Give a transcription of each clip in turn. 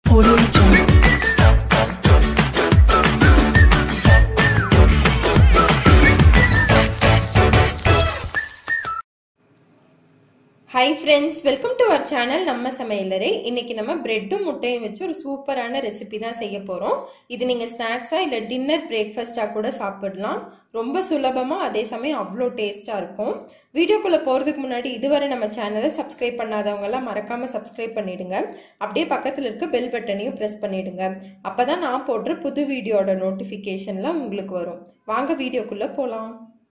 Audio Jungle. Hi friends welcome to our channel நம்ம சமையலறை இன்னைக்கு நம்ம பிரெட்டும் முட்டையும் வச்சு ஒரு சூப்பரான ரெசிபி தான் செய்ய போகிறோம் இது நீங்கள் ஸ்நாக்ஸாக இல்லை டின்னர் பிரேக்ஃபாஸ்ட்டாக கூட சாப்பிடலாம் ரொம்ப சுலபமாக அதே சமயம் அவ்வளோ டேஸ்ட்டாக இருக்கும் வீடியோக்குள்ளே போகிறதுக்கு முன்னாடி இதுவரை நம்ம சேனலை சப்ஸ்கிரைப் பண்ணாதவங்கெல்லாம் மறக்காமல் சப்ஸ்கிரைப் பண்ணிடுங்க அப்படியே பக்கத்தில் இருக்க பெல் பட்டனையும் ப்ரெஸ் பண்ணிடுங்க அப்போ தான் நான் போடுற புது வீடியோட நோட்டிஃபிகேஷன்லாம் உங்களுக்கு வரும் வாங்க வீடியோக்குள்ளே போகலாம்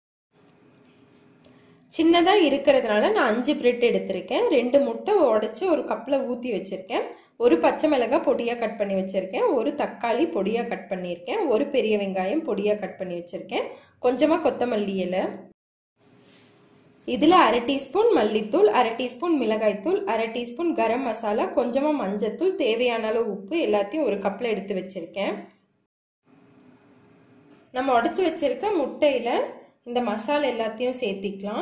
சின்னதாக இருக்கிறதுனால நான் அஞ்சு பிரெட் எடுத்திருக்கேன் ரெண்டு முட்டை உடச்சி ஒரு கப்பில் ஊற்றி வச்சுருக்கேன் ஒரு பச்சை மிளகாய் பொடியாக கட் பண்ணி வச்சுருக்கேன் ஒரு தக்காளி பொடியாக கட் பண்ணியிருக்கேன் ஒரு பெரிய வெங்காயம் பொடியாக கட் பண்ணி வச்சுருக்கேன் கொஞ்சமாக கொத்தமல்லி இலை இதில் அரை டீஸ்பூன் மல்லித்தூள் அரை டீஸ்பூன் மிளகாய்த்தூள் அரை டீஸ்பூன் கரம் மசாலா கொஞ்சமாக மஞ்சத்தூள் தேவையான அளவு உப்பு எல்லாத்தையும் ஒரு கப்பில் எடுத்து வச்சுருக்கேன் நம்ம உடச்சி வச்சுருக்க முட்டையில் இந்த மசாலா எல்லாத்தையும் சேர்த்திக்கலாம்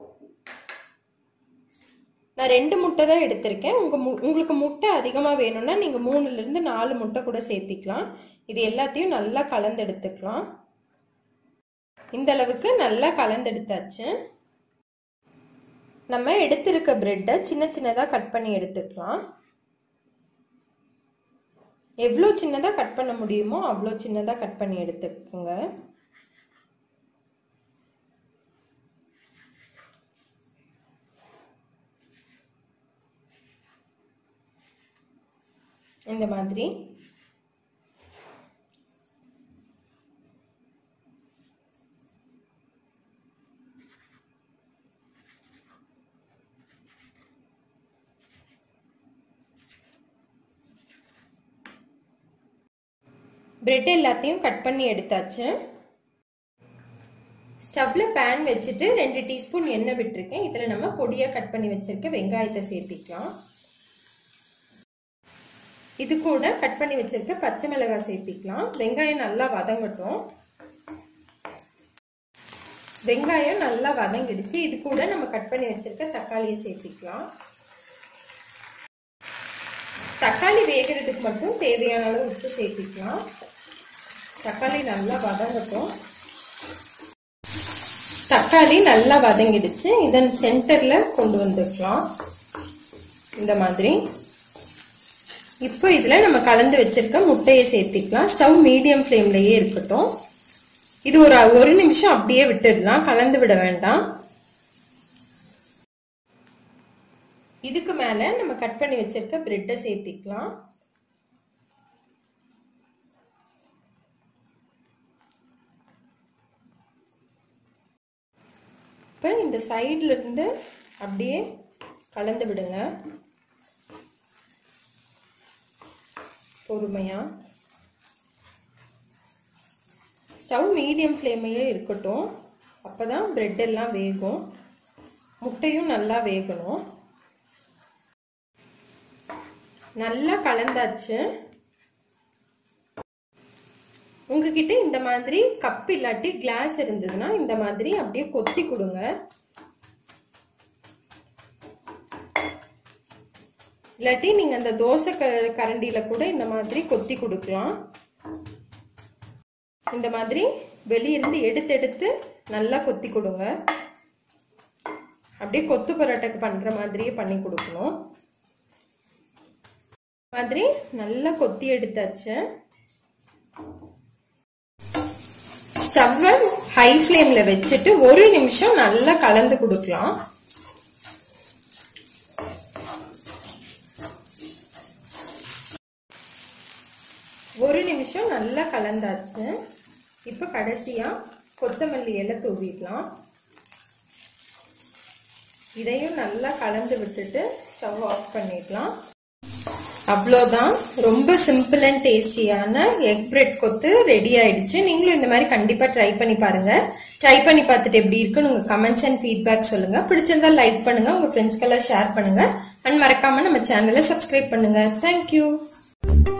நான் ரெண்டு முட்டை தான் எடுத்திருக்கேன் உங்கள் மு உங்களுக்கு முட்டை அதிகமாக வேணும்னா நீங்கள் மூணுலேருந்து நாலு முட்டை கூட சேர்த்திக்கலாம் இது எல்லாத்தையும் நல்லா கலந்தெடுத்துக்கலாம் இந்த அளவுக்கு நல்லா கலந்தெடுத்தாச்சு நம்ம எடுத்திருக்க பிரெட்டை சின்ன சின்னதாக கட் பண்ணி எடுத்துக்கலாம் எவ்வளோ சின்னதாக கட் பண்ண முடியுமோ அவ்வளோ சின்னதாக கட் பண்ணி எடுத்துக்கோங்க இந்த மாதிரி பிரெட் எல்லாத்தையும் கட் பண்ணி எடுத்தாச்சு ஸ்டவ்ல பேன் வச்சுட்டு ரெண்டு டீஸ்பூன் எண்ணெய் விட்டுருக்கேன் இதில் நம்ம பொடியாக கட் பண்ணி வச்சிருக்க வெங்காயத்தை சேர்த்திக்கலாம் இது கூட கட் பண்ணி வச்சிருக்க பச்சை மிளகாய் சேர்த்திக்கலாம் வெங்காயம் நல்லா வதங்கட்டும் வெங்காயம் நல்லா வதங்கிடுச்சு இது கூட நம்ம கட் பண்ணி வச்சிருக்க தக்காளியை சேர்த்திக்கலாம் தக்காளி வேகிறதுக்கு மட்டும் தேவையான அளவு உப்பு சேர்த்திக்கலாம் தக்காளி நல்லா வதங்கட்டும் தக்காளி நல்லா வதங்கிடுச்சு இதன் சென்டரில் கொண்டு வந்துக்கலாம் இந்த மாதிரி இப்போ இதில் நம்ம கலந்து வச்சிருக்க முட்டையை சேர்த்திக்கலாம் ஸ்டவ் மீடியம் ஃப்ளேம்லேயே இருக்கட்டும் இது ஒரு ஒரு நிமிஷம் அப்படியே விட்டுடலாம் கலந்து விட வேண்டாம் இதுக்கு மேலே நம்ம கட் பண்ணி வச்சிருக்க பிரெட்டை சேர்த்திக்கலாம் இப்போ இந்த சைட்ல இருந்து அப்படியே கலந்து விடுங்க பொறுமையாக ஸ்டவ் மீடியம் ஃப்ளேமையே இருக்கட்டும் அப்போ தான் ப்ரெட் எல்லாம் வேகும் முட்டையும் நல்லா வேகணும் நல்லா கலந்தாச்சு உங்ககிட்ட இந்த மாதிரி கப் இல்லாட்டி கிளாஸ் இருந்ததுன்னா இந்த மாதிரி அப்படியே கொத்தி கொடுங்க இல்லாட்டி நீங்க அந்த தோசை க கரண்டியில கூட இந்த மாதிரி கொத்தி கொடுக்கலாம் இந்த மாதிரி வெளியிருந்து எடுத்து எடுத்து நல்லா கொத்தி கொடுங்க அப்படியே கொத்து பரோட்டாக்கு பண்ற மாதிரியே பண்ணி கொடுக்கணும் மாதிரி நல்லா கொத்தி எடுத்தாச்சு ஸ்டவ்வை ஹை ஃப்ளேம்ல வச்சுட்டு ஒரு நிமிஷம் நல்லா கலந்து கொடுக்கலாம் ஒரு நிமிஷம் நல்லா கலந்தாச்சு இப்போ கடைசியாக கொத்தமல்லி இலை தூவிடலாம் இதையும் நல்லா கலந்து விட்டுட்டு ஸ்டவ் ஆஃப் பண்ணிடலாம் அவ்வளோதான் ரொம்ப சிம்பிள் அண்ட் டேஸ்டியான எக் பிரெட் கொத்து ரெடி ஆயிடுச்சு நீங்களும் இந்த மாதிரி கண்டிப்பாக ட்ரை பண்ணி பாருங்க ட்ரை பண்ணி பார்த்துட்டு எப்படி இருக்குன்னு உங்கள் கமெண்ட்ஸ் அண்ட் ஃபீட்பேக் சொல்லுங்க பிடிச்சிருந்தா லைக் பண்ணுங்க உங்கள் ஃப்ரெண்ட்ஸ்க்கெல்லாம் ஷேர் பண்ணுங்க அண்ட் மறக்காம நம்ம சேனலை சப்ஸ்கிரைப் பண்ணுங்க தேங்க்யூ